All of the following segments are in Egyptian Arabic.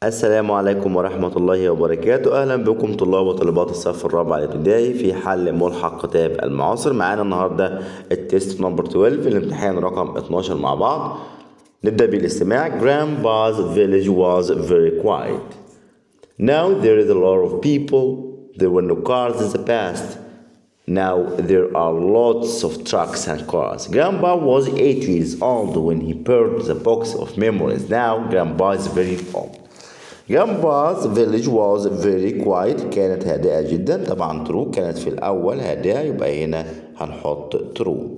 السلام عليكم ورحمة الله وبركاته أهلا بكم طلاب وطالبات الصف الرابع الابتدائي في حل ملحق كتاب المعاصر معانا النهاردة التيست نمبر 12 الامتحان رقم 12 مع بعض نبدأ بالاستماع Grandpa's village was very quiet Now there is a lot of people There were no cars in the past Now there are lots of trucks and cars. Grandpa was eight years old when he burned the box of memories. Now Grandpa is very old. Grandpa's village was very quiet. كانت هادئة جدا. طبعا true كانت في الأول هادئة يبقى هنا هنحط true.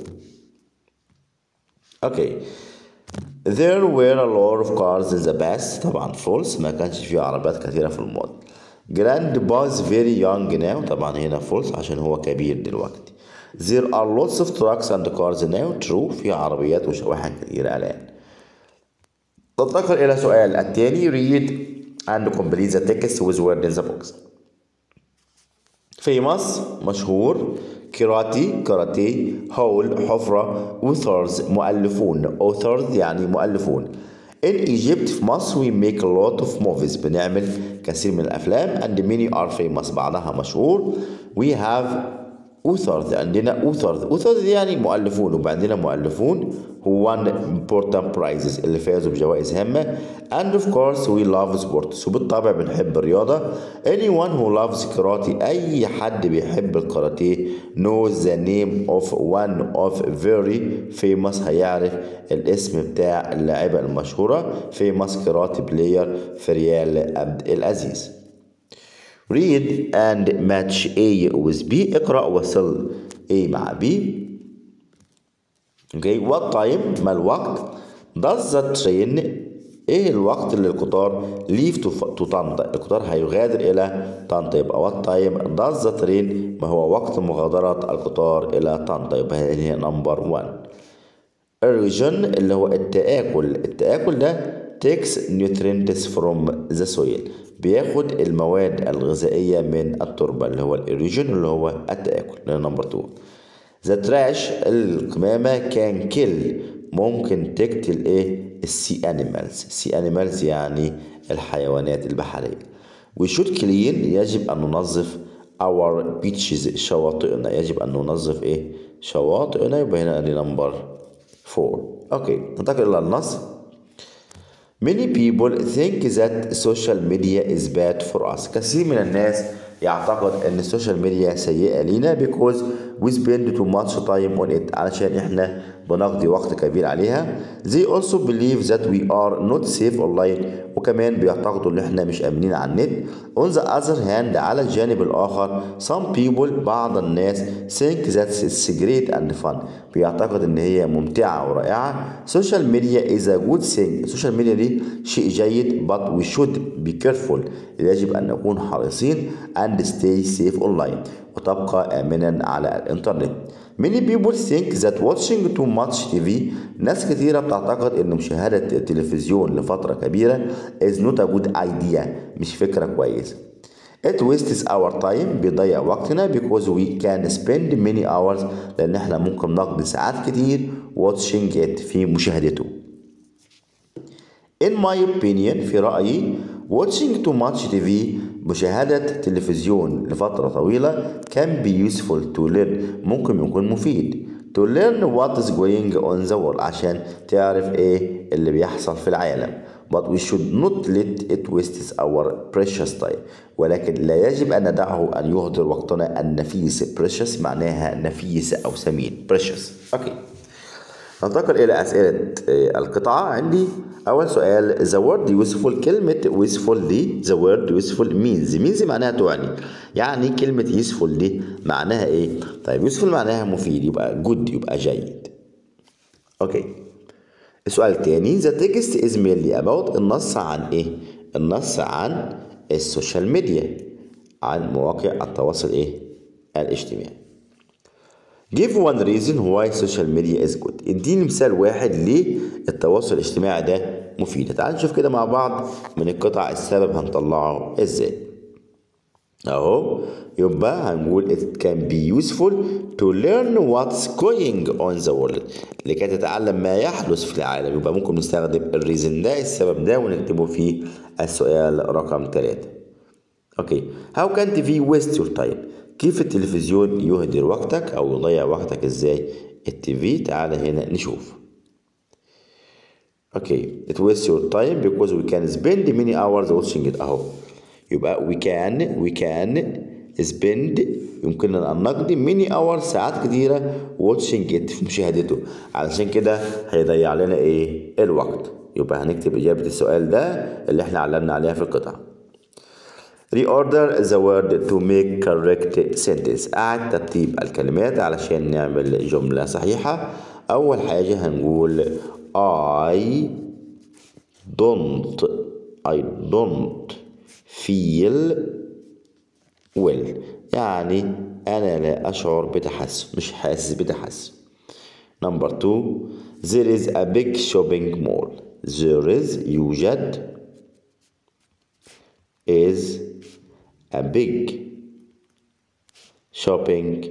Okay. There were a lot of cars in the past. طبعا false ما كانش في عربيات كثيرة في الماضي. Grandpa is very young now طبعا هنا false عشان هو كبير دلوقتي There are lots of trucks and cars now true في عربيات وشواحن كثيرة الآن ننتقل إلى سؤال الثاني read and complete the text with word in the box famous مشهور كراتي كاراتيه هول حفرة authors مؤلفون authors يعني مؤلفون In Egypt في مصر we make a lot of movies بنعمل كثير من الأفلام and many are famous بعضها مشهور we have authors عندنا authors authors يعني مؤلفون وبقى عندنا مؤلفون who won important prizes اللي فازوا بجوائز هامة and of course we love sports وبالطبع بنحب الرياضة anyone who loves karate أي حد بيحب الكاراتيه knows the name of one of very famous هيعرف الاسم بتاع اللاعبة المشهورة famous karate player فريال عبد العزيز read and match A with B اقرأ وصل A مع B okay what time ما الوقت does the train ايه الوقت اللي القطار leave to, to طنطا القطار هيغادر الى طنطا يبقى what time does the train ما هو وقت مغادرة القطار الى طنطا يبقى هنا نمبر 1 erosion اللي هو التآكل التآكل ده takes nutrients from the soil بياخد المواد الغذائية من التربة اللي هو الايروجن اللي هو التآكل نمبر 2 ذا تراش القمامة كان كيل ممكن تقتل ايه السي انيمالز سي انيمالز يعني الحيوانات البحرية وشود كلين يجب ان ننظف اور بيتشز شواطئنا يجب ان ننظف ايه شواطئنا يبقى هنا دي نمبر 4 اوكي ننتقل الى النص Many people think that social media is bad for us. كثير من الناس يعتقد ان السوشيال ميديا سيئة لينا because we spend too much time on it علشان احنا بنقضي وقت كبير عليها. They also believe that we are not safe online وكمان بيعتقدوا ان احنا مش امنين على النت. On the other hand على الجانب الاخر some people بعض الناس think that it's great and fun بيعتقد ان هي ممتعة ورائعة. Social media is a good thing. السوشيال ميديا دي شيء جيد but we should be careful يجب ان نكون حريصين and stay safe online وتبقى آمنا على الإنترنت. Many people think that watching too much TV ناس كثيرة بتعتقد إن مشاهدة التلفزيون لفترة كبيرة is not a good idea مش فكرة كويسة. It wastes our time بيضيع وقتنا because we can spend many hours لأن احنا ممكن نقضي ساعات كتير watching it في مشاهدته. In my opinion في رأيي watching too much TV مشاهدة تلفزيون لفترة طويلة can be useful to learn ممكن يكون مفيد to learn what is going on the world عشان تعرف ايه اللي بيحصل في العالم but we should not let it waste our precious time ولكن لا يجب أن ندعه أن يهدر وقتنا النفيس precious معناها نفيس أو ثمين precious أوكي ننتقل إلى أسئلة القطعة عندي أول سؤال the word useful كلمة useful دي the word useful means means معناها تعني يعني كلمة useful دي معناها إيه؟ طيب useful معناها مفيد يبقى good يبقى جيد أوكي السؤال الثاني the text is mainly about النص عن إيه؟ النص عن السوشيال ميديا عن مواقع التواصل إيه؟ الاجتماعي Give one reason why social media is good. اديني مثال واحد ليه التواصل الاجتماعي ده مفيد. تعال نشوف كده مع بعض من القطع السبب هنطلعه ازاي. اهو يبقى هنقول it can be useful to learn what's going on the world لكي تتعلم ما يحدث في العالم يبقى ممكن نستخدم الريزن ده السبب ده ونكتبه في السؤال رقم ثلاثة اوكي هاو كان تي في ويست يور تايم كيف التلفزيون يهدر وقتك او يضيع وقتك ازاي التي في تعالى هنا نشوف اوكي it wastes your time because we can spend many hours watching it اهو يبقى we can we can spend يمكننا ان نقضي many hours ساعات كتيرة watching it في مشاهدته علشان كده هيضيع لنا ايه الوقت يبقى هنكتب اجابة السؤال ده اللي احنا علمنا عليها في القطعة reorder the word to make correct sentence أعد ترتيب الكلمات علشان نعمل جملة صحيحة أول حاجة هنقول I don't I don't feel well يعني أنا لا أشعر بتحسن مش حاسس بتحسن number two there is a big shopping mall there is يوجد is a big shopping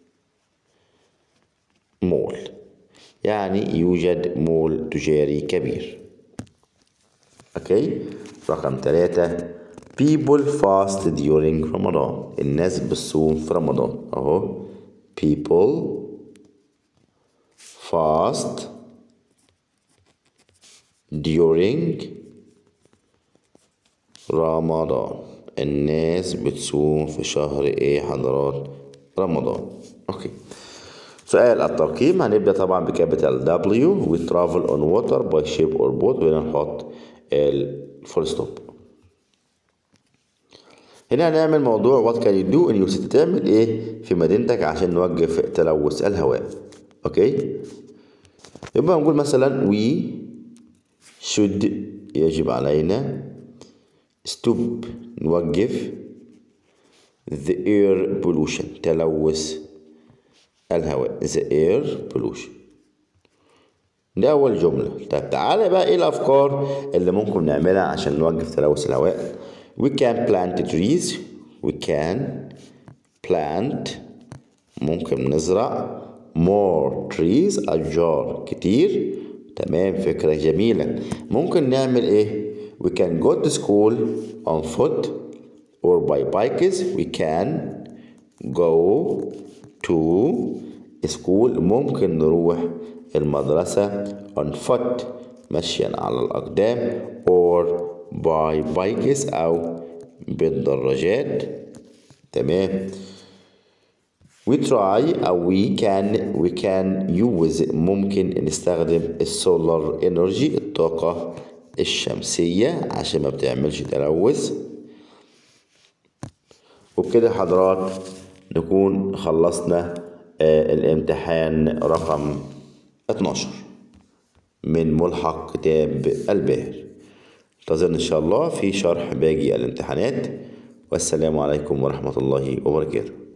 mall يعني يوجد مول تجاري كبير اوكي رقم ثلاثة people fast during رمضان الناس بتصوم في رمضان اهو people fast during رمضان الناس بتصوم في شهر ايه حضرات رمضان اوكي سؤال الترقيم هنبدأ طبعا بكابيتال W we travel on water by ship or boat وهنا نحط الفول ستوب هنا هنعمل موضوع what can you do in your city تعمل ايه في مدينتك عشان نوقف تلوث الهواء اوكي يبقى نقول مثلا we should يجب علينا stop نوقف the air pollution تلوث الهواء the air pollution ده أول جملة طب تعالى بقى إيه الأفكار اللي ممكن نعملها عشان نوقف تلوث الهواء we can plant trees we can plant ممكن نزرع more trees أشجار كتير تمام فكرة جميلة ممكن نعمل إيه we can go to school on foot or by bikes we can go to school ممكن نروح المدرسة on foot مشيا على الأقدام or by bikes أو بالدراجات تمام we try أو we can we can use ممكن نستخدم السولار انرجي الطاقة الشمسية عشان ما بتعملش تلوث وبكده حضرات نكون خلصنا آه الامتحان رقم 12 من ملحق كتاب الباهر انتظرنا ان شاء الله في شرح باقي الامتحانات والسلام عليكم ورحمة الله وبركاته